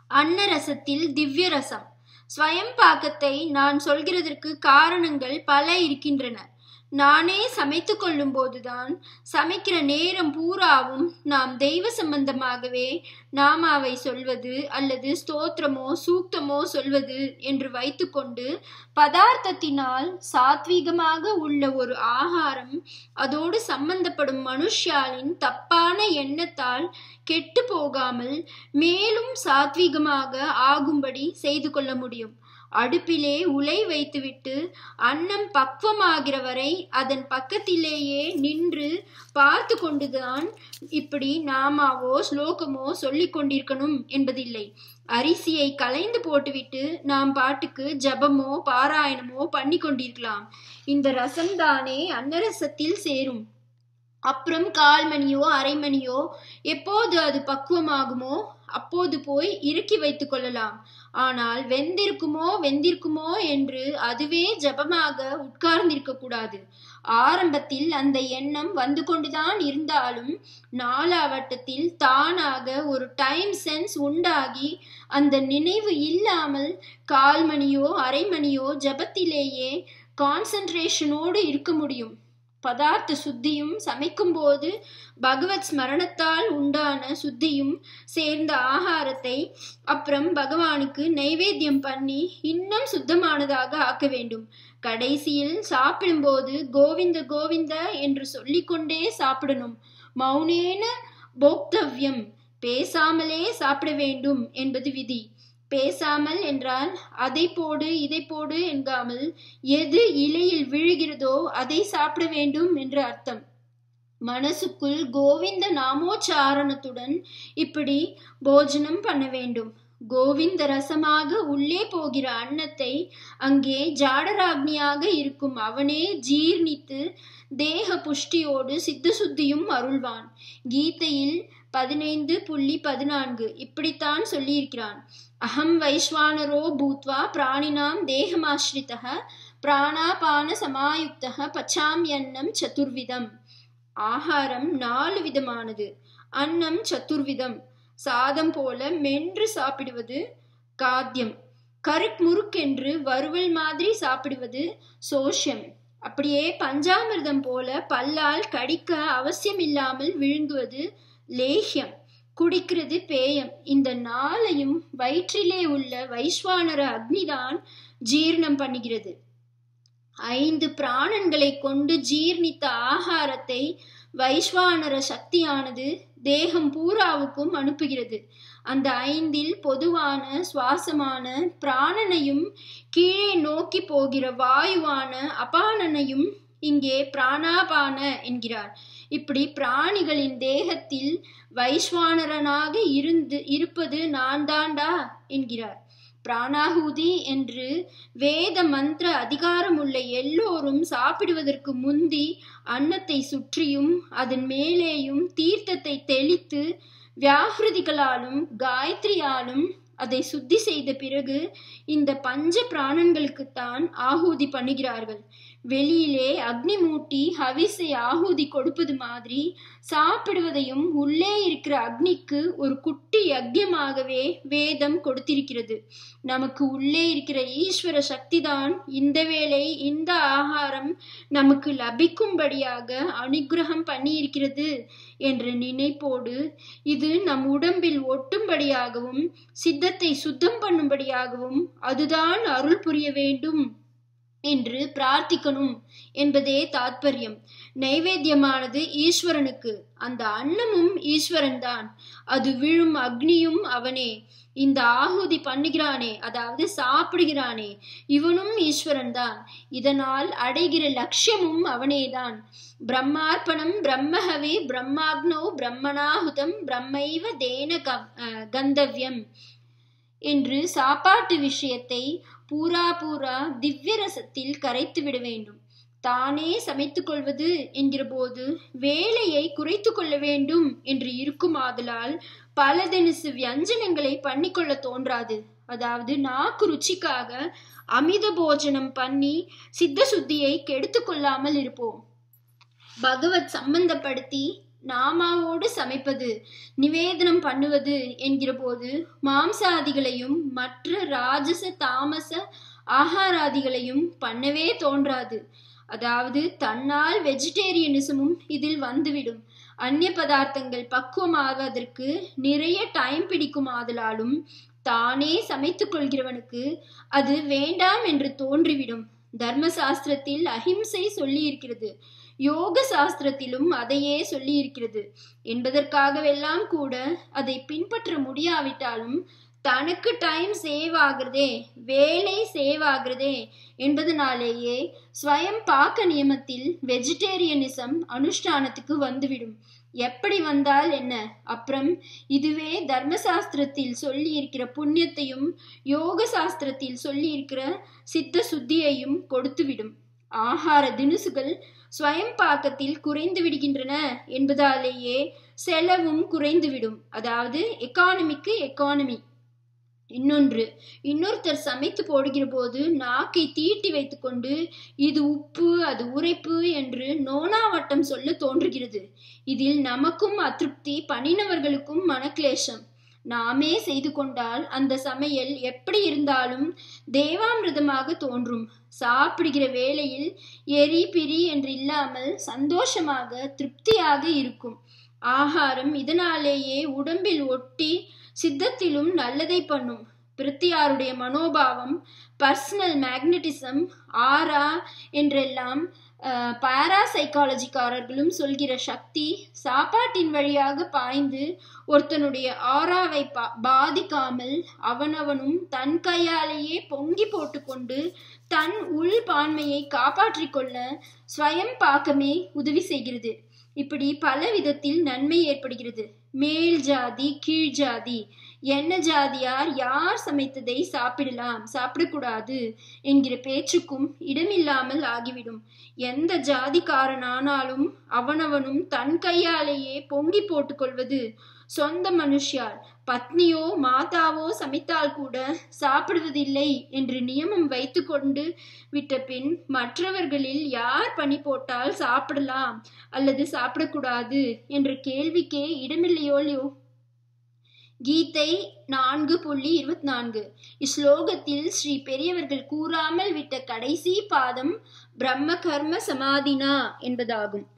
அன்னரசத்தில் திவ்ய ரசம் ஸ்வயம் பாக்கத்தை நான் சொல்கிறதற்கு காரணங்கள் பல இருக்கின்றன நானே சமைத்து கொள்ளும் போதுதான் சமைக்கிற நேரம் பூராவும் நாம் தெய்வ சம்பந்தமாகவே நாமாவை சொல்வது அல்லது ஸ்தோத்திரமோ சூக்தமோ சொல்வது என்று வைத்துக்கொண்டு பதார்த்தத்தினால் சாத்வீகமாக உள்ள ஒரு ஆகாரம் அதோடு சம்பந்தப்படும் மனுஷ்யாலின் தப்பான எண்ணத்தால் கெட்டு போகாமல் மேலும் சாத்வீகமாக ஆகும்படி செய்து கொள்ள முடியும் அடுப்பிலே உலை வைத்துவிட்டு அன்னம் பக்குவமாகிற வரை அதன் பக்கத்திலேயே நின்று பார்த்து கொண்டுதான் இப்படி நாமாவோ ஸ்லோகமோ சொல்லிக் கொண்டிருக்கணும் என்பதில்லை அரிசியை கலைந்து போட்டுவிட்டு நாம் பாட்டுக்கு ஜபமோ பாராயணமோ பண்ணி கொண்டிருக்கலாம் இந்த ரசம் தானே அன்னரசத்தில் சேரும் அப்புறம் கால் மணியோ அரை மணியோ எப்போது அது பக்குவமாகுமோ அப்போது போய் இறுக்கி வைத்துக் கொள்ளலாம் ஆனால் வெந்திருக்குமோ வெந்திருக்குமோ என்று அதுவே ஜபமாக உட்கார்ந்திருக்க கூடாது ஆரம்பத்தில் அந்த எண்ணம் வந்து கொண்டுதான் இருந்தாலும் நாலாவட்டத்தில் தானாக ஒரு டைம் சென்ஸ் உண்டாகி அந்த நினைவு இல்லாமல் கால் மணியோ அரை மணியோ ஜபத்திலேயே கான்சன்ட்ரேஷனோடு இருக்க முடியும் பதார்த்த சுத்தியும் சமைக்கும் போது பகவத் ஸ்மரணத்தால் உண்டான சுத்தியும் சேர்ந்த ஆகாரத்தை அப்புறம் பகவானுக்கு நைவேத்தியம் பண்ணி இன்னும் சுத்தமானதாக ஆக்க வேண்டும் கடைசியில் சாப்பிடும்போது கோவிந்த கோவிந்த என்று சொல்லிக்கொண்டே சாப்பிடணும் மௌனேன போக்தவ்யம் பேசாமலே சாப்பிட வேண்டும் என்பது விதி பேசாமல் என்றால் அதை போடு இதை போடு என்காமல் எது இலையில் விழுகிறதோ அதை சாப்பிட வேண்டும் என்று அர்த்தம் மனசுக்குள் கோவிந்த நாமோச்சாரணத்துடன் இப்படி போஜனம் பண்ண வேண்டும் கோவிந்த ரசமாக உள்ளே போகிற அன்னத்தை அங்கே ஜாடராக்னியாக இருக்கும் அவனே ஜீர்ணித்து தேக புஷ்டியோடு சித்த சுத்தியும் அருள்வான் கீதையில் பதினைந்து புள்ளி பதினான்கு இப்படித்தான் சொல்லியிருக்கிறான் அகம் வைஸ்வானரோ பூத்வா பிராணினாம் தேகமாஸ்ரிதः பிராணாபான சமாயுக்தः பச்சாமியன்னம் சதுர்விதம் ஆகாரம் நாலு விதமானது அன்னம் சதுர்விதம் சாதம் போல மென்று சாப்பிடுவது காத்தியம் கருக் முறுக்கென்று வறுவல் மாதிரி சாப்பிடுவது சோஷம் அப்படியே பஞ்சாமிர்தம் போல பல்லால் கடிக்க அவசியம் இல்லாமல் விழுங்குவது லேஹ்யம் குடிக்கிறது பேயம் இந்த நாளையும் வயிற்றிலே உள்ள வைஸ்வானர அக்னிதான் ஜீர்ணம் பண்ணுகிறது ஐந்து பிராணன்களை கொண்டு ஜீர்ணித்த ஆகாரத்தை வைஸ்வானர சக்தியானது தேகம் பூராவுக்கும் அனுப்புகிறது அந்த ஐந்தில் பொதுவான சுவாசமான பிராணனையும் கீழே நோக்கி போகிற வாயுவான அபானனையும் இங்கே பிராணாபான என்கிறார் இப்படி பிராணிகளின் தேகத்தில் வைஸ்வானரனாக இருந்து இருப்பது நான் தாண்டா என்கிறார் பிராணாகுதி என்று வேத மந்திர அதிகாரம் உள்ள எல்லோரும் சாப்பிடுவதற்கு முந்தி அன்னத்தை சுற்றியும் அதன் மேலேயும் தீர்த்தத்தை தெளித்து வியாகிருதிகளாலும் காயத்ரியாலும் அதை சுத்தி செய்த பிறகு இந்த பஞ்ச பிராணன்களுக்குத்தான் ஆகூதி பண்ணுகிறார்கள் வெளியிலே அக்னி மூட்டி ஹவிசை ஆகூதி கொடுப்பது மாதிரி சாப்பிடுவதையும் உள்ளே இருக்கிற அக்னிக்கு ஒரு குட்டி யஜ்யமாகவே வேதம் கொடுத்திருக்கிறது நமக்கு உள்ளே இருக்கிற ஈஸ்வர சக்தி தான் இந்த வேளை இந்த ஆகாரம் நமக்கு லபிக்கும்படியாக அனுகிரகம் பண்ணியிருக்கிறது என்ற நினைப்போடு இது நம் உடம்பில் ஒட்டும்படியாகவும் சித்தத்தை சுத்தம் பண்ணும்படியாகவும் அதுதான் அருள் புரிய வேண்டும் என்று பிரார்த்திக்கணும் என்பதே தாத்பரியம் நைவேத்தியமானது ஈஸ்வரனுக்கு அந்த அன்னமும் ஈஸ்வரன் தான் அது விழும் அக்னியும் அவனே இந்த ஆகுதி பண்ணுகிறானே அதாவது சாப்பிடுகிறானே இவனும் ஈஸ்வரன் தான் இதனால் அடைகிற லட்சியமும் அவனேதான் பிரம்மார்ப்பணம் பிரம்மஹவி பிரம்மாக்னோ பிரம்மணாகுதம் பிரம்மைவ தேன கந்தவ்யம் என்று சாப்பாட்டு விஷயத்தை பூரா பூரா திவ்ய ரசத்தில் கரைத்து விட வேண்டும் தானே சமைத்துக் கொள்வது என்கிற போது வேலையை குறைத்து கொள்ள வேண்டும் என்று இருக்குமாதலால் பல தினசு வியஞ்சனங்களை பண்ணிக்கொள்ள தோன்றாது அதாவது நாக்கு ருச்சிக்காக அமித போஜனம் பண்ணி சித்த சுத்தியை கெடுத்து கொள்ளாமல் இருப்போம் பகவத் சம்பந்தப்படுத்தி நாமாவோடு சமைப்பது நிவேதனம் பண்ணுவது என்கிற போது மாம்சாதிகளையும் மற்ற ராஜச தாமச ஆகாராதிகளையும் பண்ணவே தோன்றாது அதாவது தன்னால் வெஜிடேரியனிசமும் இதில் வந்துவிடும் அந்நிய பதார்த்தங்கள் பக்குவமாவதற்கு நிறைய டைம் பிடிக்கும் ஆதலாலும் தானே சமைத்துக் கொள்கிறவனுக்கு அது வேண்டாம் என்று தோன்றிவிடும் தர்மசாஸ்திரத்தில் அஹிம்சை சொல்லி இருக்கிறது யோக சாஸ்திரத்திலும் அதையே சொல்லி இருக்கிறது என்பதற்காகவெல்லாம் கூட அதை பின்பற்ற முடியாவிட்டாலும் தனக்கு டைம் சேவ் ஆகிறதே வேலை சேவ் ஆகிறதே என்பதனாலேயே ஸ்வயம் பாக்க நியமத்தில் வெஜிடேரியனிசம் அனுஷ்டானத்துக்கு வந்துவிடும் எப்படி வந்தால் என்ன அப்புறம் இதுவே தர்மசாஸ்திரத்தில் சொல்லி இருக்கிற புண்ணியத்தையும் யோக சாஸ்திரத்தில் சொல்லி இருக்கிற சித்த சுத்தியையும் கொடுத்துவிடும் ஆகார தினுசுகள் ஸ்வயம் பாக்கத்தில் குறைந்து விடுகின்றன என்பதாலேயே செலவும் குறைந்துவிடும் அதாவது எக்கானமிக்கு எக்கானமி இன்னொன்று இன்னொருத்தர் சமைத்து போடுகிற போது நாக்கை தீட்டி வைத்துக்கொண்டு இது உப்பு அது உரைப்பு என்று நோனாவட்டம் சொல்ல தோன்றுகிறது இதில் நமக்கும் அதிருப்தி பண்ணினவர்களுக்கும் மனக்லேஷம் நாமே செய்து கொண்டால் அந்த சமையல் எப்படி இருந்தாலும் தேவாமிர்தமாக தோன்றும் சாப்பிடுகிற வேளையில் எரி பிரி என்று இல்லாமல் சந்தோஷமாக திருப்தியாக இருக்கும் ஆகாரம் இதனாலேயே உடம்பில் ஒட்டி சித்தத்திலும் நல்லதை பண்ணும் பிரித்தியாருடைய மனோபாவம் பர்சனல் மேக்னட்டிசம் ஆரா என்றெல்லாம் பாராசைக்காலஜிக்காரர்களும் சொல்கிற சக்தி சாப்பாட்டின் வழியாக பாய்ந்து ஒருத்தனுடைய ஆறாவை பா பாதிக்காமல் அவனவனும் தன் கையாலேயே பொங்கி போட்டுக்கொண்டு தன் உள் பான்மையை காப்பாற்றிக் கொள்ள ஸ்வயம் பாக்கமே உதவி செய்கிறது இப்படி பல விதத்தில் நன்மை ஏற்படுகிறது மேல் ஜாதி கீழ் ஜாதி என்ன ஜாதியார் யார் சமைத்ததை சாப்பிடலாம் சாப்பிடக்கூடாது என்கிற பேச்சுக்கும் இடமில்லாமல் ஆகிவிடும் எந்த ஜாதிக்காரனானாலும் அவனவனும் தன் கையாலேயே பொங்கி போட்டுக்கொள்வது சொந்த மனுஷியால் பத்னியோ மாதாவோ சமைத்தால் கூட சாப்பிடுவதில்லை என்று நியமம் வைத்து கொண்டு விட்ட பின் மற்றவர்களில் யார் பணி போட்டால் சாப்பிடலாம் அல்லது சாப்பிடக்கூடாது என்ற கேள்விக்கே இடமில்லையோலையோ கீதை நான்கு புள்ளி இருபத்தி நான்கு இஸ்லோகத்தில் ஸ்ரீ பெரியவர்கள் கூறாமல் விட்ட கடைசி பாதம் பிரம்ம கர்ம சமாதினா என்பதாகும்